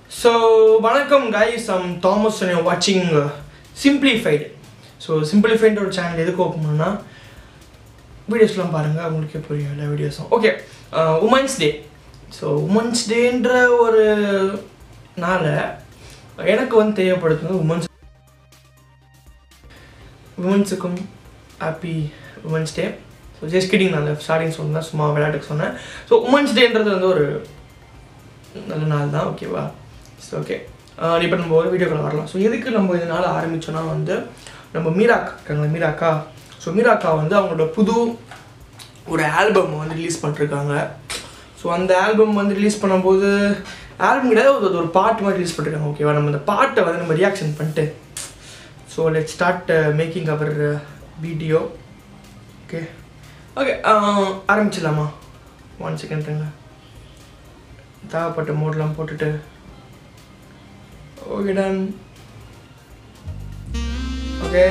So வணக்கம் guys I'm Thomas வாட்சிங் simplified so simplified ஒரு சேனல் எதுக்கு ஓப்பன் பண்ணா வீடியோஸ்லாம் பாருங்கள் உங்களுக்கே புரியும் எல்லா வீடியோஸும் okay women's day so women's டேன்ற ஒரு நாளை எனக்கு வந்து தேவைப்படுத்துறது உமன்ஸ் உமன்ஸுக்கும் happy women's day so just kidding நான் ஸ்டார்டிங் சொன்னேன் சும்மா விளையாட்டுக்கு சொன்னேன் ஸோ உமன்ஸ் டேன்றது வந்து ஒரு நல்ல நாள் தான் ஓகேவா ஸோ ஓகே இப்போ நம்ம ஒரு வீடியோக்குள்ள வரலாம் ஸோ எதுக்கு நம்ம இந்த நாள் ஆரம்பிச்சோன்னா வந்து நம்ம மீராக்கா இருக்காங்களா மீராக்கா ஸோ மீராக்கா வந்து அவங்களோட புது ஒரு ஆல்பம் வந்து ரிலீஸ் பண்ணிருக்காங்க ஸோ அந்த ஆல்பம் வந்து ரிலீஸ் பண்ணும்போது ஆல்பம் கிடையாது ஒரு ஒரு பாட்டு மாதிரி ரிலீஸ் பண்ணிருக்காங்க ஓகேவா நம்ம அந்த பாட்டை வந்து நம்ம ரியாக்ஷன் பண்ணிட்டு so let start making our video okay okay ஆரம்பிச்சிடலாமா ஒன் செகண்ட்ங்க தேவைப்பட்ட மோட்லாம் போட்டுட்டு okay done okay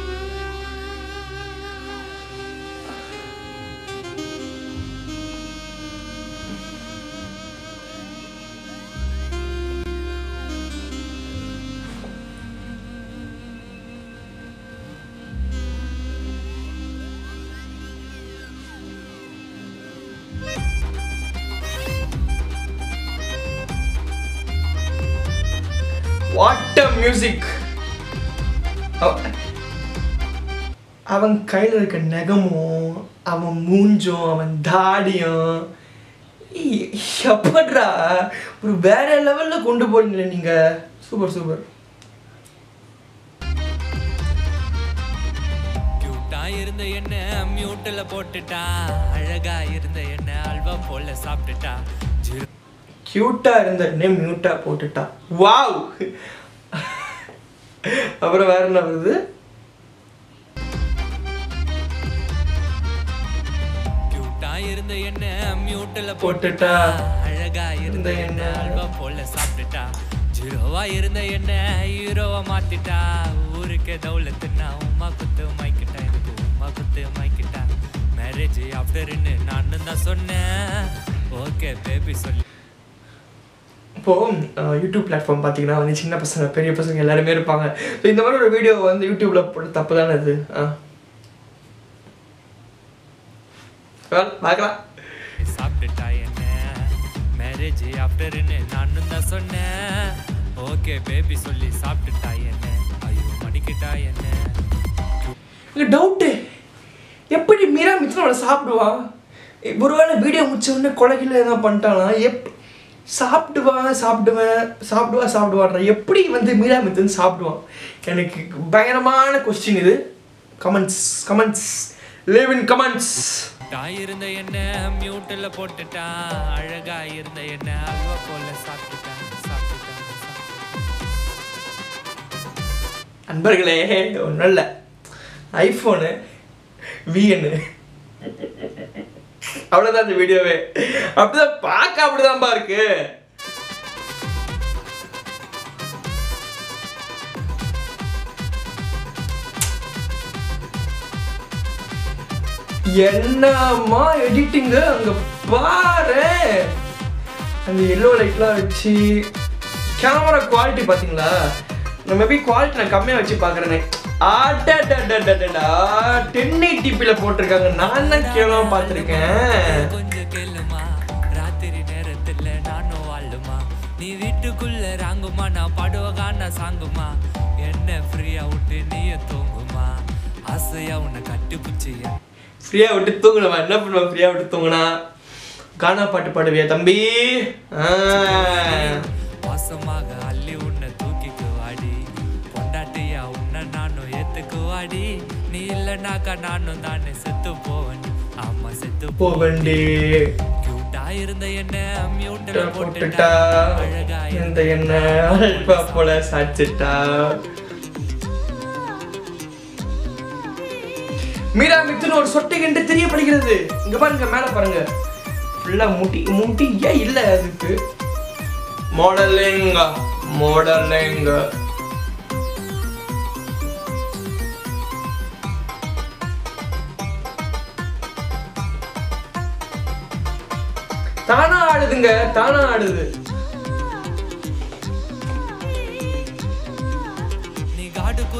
what uh music அவன் கையில் இருக்க நகமும் அவன் மூஞ்சும் அவன் தாடியும் ஏய், எப்படிடா ஒரு வேற லெவலில் கொண்டு போறீங்களே நீங்கள் சூப்பர் சூப்பர் கியூட்டா இருந்த என்ன மியூட்டில் போட்டுட்டா அழகா இருந்த என்ன அல்வா போல சாப்பிட்டுட்டா ஜிரு க்யூட்டாக இருந்த என்ன மியூட்டாக போட்டுட்டா வாவ் அப்புறம் வேற என்ன வருது கியூட்டா இருந்த என்ன மியூட்டில் போட்டுட்டா. போட்டுட்டா அழகா இருந்த என்ன அல்வா போல சாப்பிட்டுட்டா ஜீரோவா இருந்த என்ன ஹீரோவா மாத்திட்டா ஊருக்கே தௌலத்துனா உமா குத்து மைக்கிட்டா எனக்கு உமா குத்து மைக்கிட்டா மேரேஜ் ஆஃப்டர்னு நானும் தான் சொன்னேன் ஓகே பேபி சொல்லி இப்போது யூடியூப் பிளாட்ஃபார்ம் பார்த்தீங்கன்னா வந்து சின்ன பசங்க பெரிய பசங்க எல்லாருமே இருப்பாங்க ஸோ இந்த மாதிரி ஒரு வீடியோ வந்து யூடியூப்பில் போட்டு தப்பு தானே இது ஆ Well, பார்க்கலாம் சாப்பிட்டுட்டா என்ன மேரேஜ் ஆஃப்டர்னு நானும் தான் சொன்னேன் ஓகே பேபி சொல்லி சாப்பிட்டுட்டா என்ன ஐயோ மடிக்கிட்டா என்ன எனக்கு டவுட்டு எப்படி மீரா மித்ரன் அவளை சாப்பிடுவா எ- ஒருவேளை வீடியோ முடிச்ச உடனே கொலைகள் எதாவது பண்ணிட்டாலாம் எப் சாப்பிடுவான் சாப்பிடுவேன் சாப்பிடுவா சாப்பிடுவான்ற எப்படி வந்து மீரா மித்ரன் சாப்பிடுவான் எனக்கு பயங்கரமான கொஸ்டின் இது comments comments live in comments டா இருந்த என்ன மியூட்டில் போட்டுட்டா அழகா இருந்த என்ன அல்வா போல சாப்பிட்டுட்டா சாப்பிட்டுட்டா நண்பர்களே ஒன்றும் இல்லை ஐஃபோனு விஎன்னு அவ்வளோதான் இந்த வீடியோவே அப்படிதான் பார்க்க அப்படிதான்பா இருக்கு என்னம்மா எடிட்டிங்கு அங்க பாரு அந்த எல்லோ லைட்லாம் வச்சு கேமரா குவாலிட்டி பாத்தீங்களா நான் மேபி குவாலிட்டி நான் கம்மியாக வச்சு பார்க்குறேனே ஆட்டா டென் எயிட்டிபியில் போட்டிருக்காங்க நான் தான் கேவலமா பார்த்துருக்கேன் கொஞ்சம் கேளுமா ராத்திரி நேரத்துல நானும் வாழுமா நீ வீட்டுக்குள்ள ராங்குமா நான் பாடுவகான சாங்குமா என்ன ஃப்ரீயா விட்டு நீயும் தூங்குமா ஆசையா உன்னை கட்டிப்புச்சு ஃப்ரீயாக விட்டு தூங்கணுமா என்ன பண்ணுவேன் ஃப்ரீயாக விட்டு தூங்குனா கானா பாட்டு பாடுவியா தம்பி ஆ. வாசமாக அள்ளி உன்னை தூக்கிக்கு வாடி பொண்டாட்டியா உன்னை நானும் ஏத்துக்கு வாடி நீ இல்லைனாக்கா நானும் தானே செத்து போவேன் ஆமா செத்து போவண்டி கியூட்டா இருந்த என்ன மியூட்டில் போட்டுட்டா போட்டுட்டா அழகா இந்த என்ன அல்பா போல சாச்சிட்டா மீரா மித்துன்னு ஒரு சொட்டை கண்டு தெரியப்படுகிறது இங்க பாருங்க மேல பாருங்க ஃபுல்லா முட்டி முட்டி ஏன் இல்ல அதுக்கு மாடலிங் மாடலிங் தானா ஆடுதுங்க தானா ஆடுது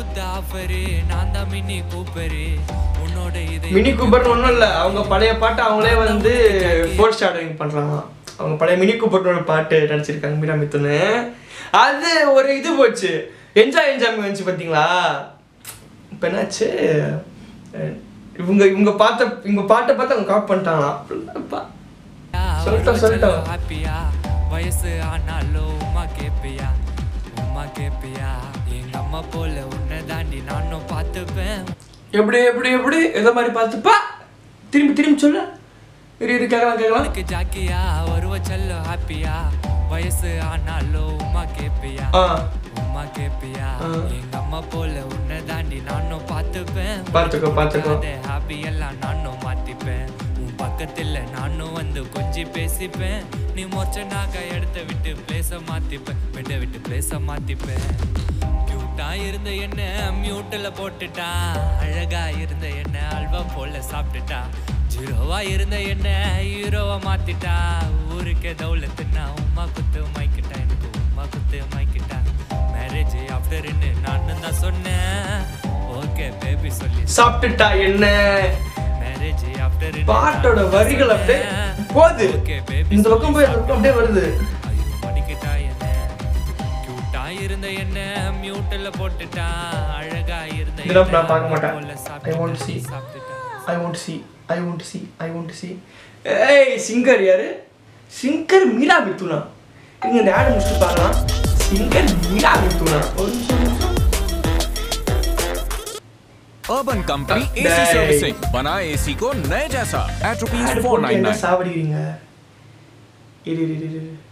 கொடுத்த ஆஃபரு நான் தான் மினி கூப்பரு உன்னோட இது மினி கூப்பர்னு ஒன்றும் இல்லை அவங்க பழைய பாட்டு அவங்களே வந்து ஃபோர் ஸ்டார்டிங் பண்ணுறாங்க அவங்க பழைய மினி கூப்பர்னு பாட்டு நடிச்சிருக்காங்க மீரா மித்துன்னு அது ஒரு இது போச்சு என்ஜாய் என்ஜாய் வந்துச்சு பார்த்தீங்களா இப்போ என்னாச்சு அஹ் இவங்க இவங்க பார்த்த இவங்க பாட்டை பார்த்து அவங்க காப் பண்ணிட்டாங்களாம் சொல்லிட்டோம், சொல்லிட்டோம். ஹாப்பியா வயசு ஆனாலும் உமா கேப்பியா உமா கேப்பியா எங்க அம்மா போல உன்னை தாண்டி நானும் பார்த்துப்பேன் எப்படி எப்படி எப்படி எதை மாதிரி பார்த்துப்பா திரும்பி திரும்பி சொல்லு இரு இரு கேட்கலாம் கேட்கலாம் உனக்கு ஜாக்கியா வருவ செல்ல ஹாப்பியா வயசு ஆனாலும் உமா கேப்பியா ஆ உமா கேப்பியா ஆ. எங்க அம்மா போல உன்னை தாண்டி நானும் பார்த்துப்பேன் பார்த்துக்கோ, பார்த்துக்கோ. ஹாப்பி எல்லாம் நானும் மாத்திப்பேன் உன் பக்கத்துல நானும் வந்து கொஞ்சி பேசிப்பேன் நீ மொச்சனாக இடத்த விட்டு பிளேஸ மாத்திப்பேன் விட விட்டு பிளேஸ மாத்திப்பேன் கியூட்டா இருந்த என்ன மியூட்டில் போட்டுட்டா அழகா இருந்த என்ன அல்வா போல சாப்பிட்டுட்டா ஜீரோவா இருந்த என்ன ஹீரோவா மாத்திட்டா ஊருக்கே தௌலத்துனா உமா குத்து மைக்கிட்டா எனக்கு உமா குத்து மைக்கிட்டா மேரேஜ் ஆஃப்டர்னு நானும் தான் சொன்னேன் ஓகே பேபி சொல்லி சாப்பிட்டுட்டா என்ன மேரேஜ் ஆஃப்டர் பாட்டோட வரிகள் அப்படியே போகுது இந்த பக்கம் போய் அந்த பக்கம் அப்படியே வருது ஐயோ மணிக்கிட்டா என்ன கியூட்டா இருந்த என்ன மியூட்டில் போட்டுட்டா அழகா இருந்த இதெல்லாம் என்ன நான் பார்க்க மாட்டேன். போல I want to see. சாப்பிட்டுட்டா I want see I want see I want see ஏய் சிங்கர் யாரு சிங்கர் மீரா மித்துனா இங்க இந்த ஆடு முடிச்சுட்டு பார்க்கலாம் சிங்கர் மீரா மித்துனா ஒரு நிமிஷம், ஒரு நிமிஷம். Urban Company Hey. AC servicing बनाए एसी को नए जैसा एट रुपीज ஆடு फोर போட்டு नाइन என்ன नाइन சாவடிக்கிறீங்க இரு இரு இரு, இரு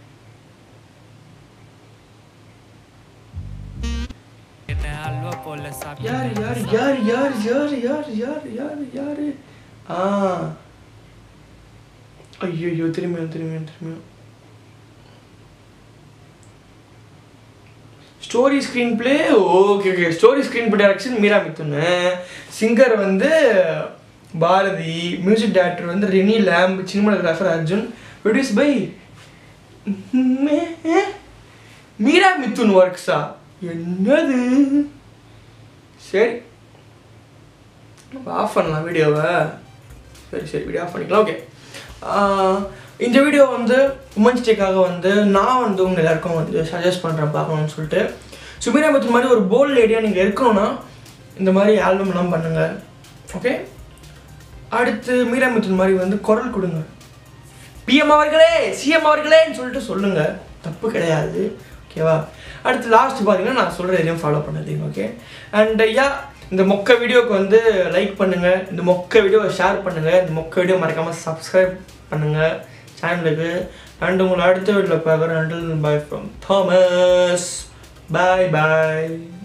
என்ன அல்வா போல யார் சாப்பிட்டு யார் யார் யார் யார் யார் யார் யார் யார் ஆ ஐயோ திரும்பியும் திரும்பியும் திரும்பியும் story screenplay okay okay story screenplay direction Meera மித்துன்னு சிங்கர் வந்து பாரதி மியூசிக் டைரக்டர் வந்து ரெனி லேம்ப் cinematographer Arjun produce by Meera Mithun ஒர்க்ஸா என்னது சரி ஆஃப் பண்ணலாம் வீடியோவை சரி சரி வீடியோ ஆஃப் பண்ணிக்கலாம் ஓகே இந்த வீடியோ வந்து உமன்ஸ் டேக்காக வந்து நான் வந்து உங்கள் எல்லாருக்கும் வந்து சஜஸ்ட் பண்ணுறேன் பார்க்கணும்னு சொல்லிட்டு சுமீரா மித்துன் மாதிரி ஒரு போல்ட் லேடியாக நீங்கள் இருக்கணும்னா இந்த மாதிரி ஆல்பம்லாம் பண்ணுங்கள் ஓகே அடுத்து மீரா மித்துன் மாதிரி வந்து குரல் கொடுங்க பிஎம் அவர்களே சிஎம் அவர்களேன்னு சொல்லிட்டு சொல்லுங்க தப்பு கிடையாது ஓகேவா அடுத்து லாஸ்ட் பார்த்தீங்கன்னா நான் சொல்கிற எதையும் ஃபாலோ பண்ணாதீங்க ஓகே அண்ட் யா இந்த மொக்க வீடியோக்கு வந்து லைக் பண்ணுங்க இந்த மொக்க வீடியோவை ஷேர் பண்ணுங்க இந்த மொக்க வீடியோ மறக்காம சப்ஸ்கிரைப் பண்ணுங்க சேனலுக்கு அண்ட் உங்களை அடுத்த வீடியோவில் பார்க்குறேன் until bye from Thomas bye bye